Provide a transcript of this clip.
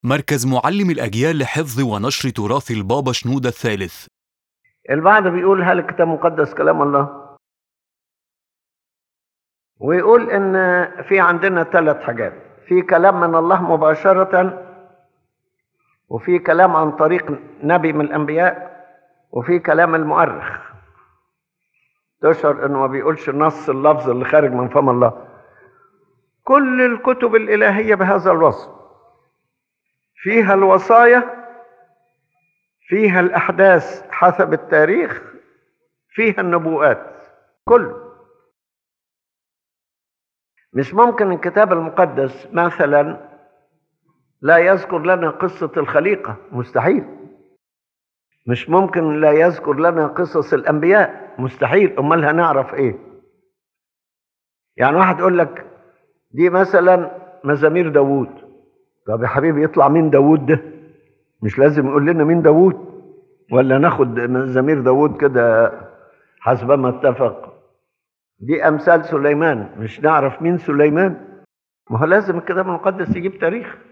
مركز معلم الأجيال لحفظ ونشر تراث البابا شنودة الثالث البعض بيقول هل الكتاب المقدس كلام الله ويقول ان في عندنا ثلاث حاجات في كلام من الله مباشرة وفي كلام عن طريق نبي من الانبياء وفي كلام المؤرخ تشعر انه ما بيقولش نص اللفظ اللي خارج من فم الله كل الكتب الالهيه بهذا الوصف فيها الوصايا فيها الاحداث حسب التاريخ فيها النبوءات كله مش ممكن الكتاب المقدس مثلا لا يذكر لنا قصة الخليقة مستحيل مش ممكن لا يذكر لنا قصص الأنبياء مستحيل أمال هنعرف إيه يعني واحد يقول لك دي مثلا مزامير داوود طب يا حبيبي يطلع مين داوود ده مش لازم يقول لنا مين داوود ولا ناخد مزامير داوود كده حسب ما اتفق دي أمثال سليمان مش نعرف مين سليمان ما هو لازم الكتاب المقدس يجيب تاريخ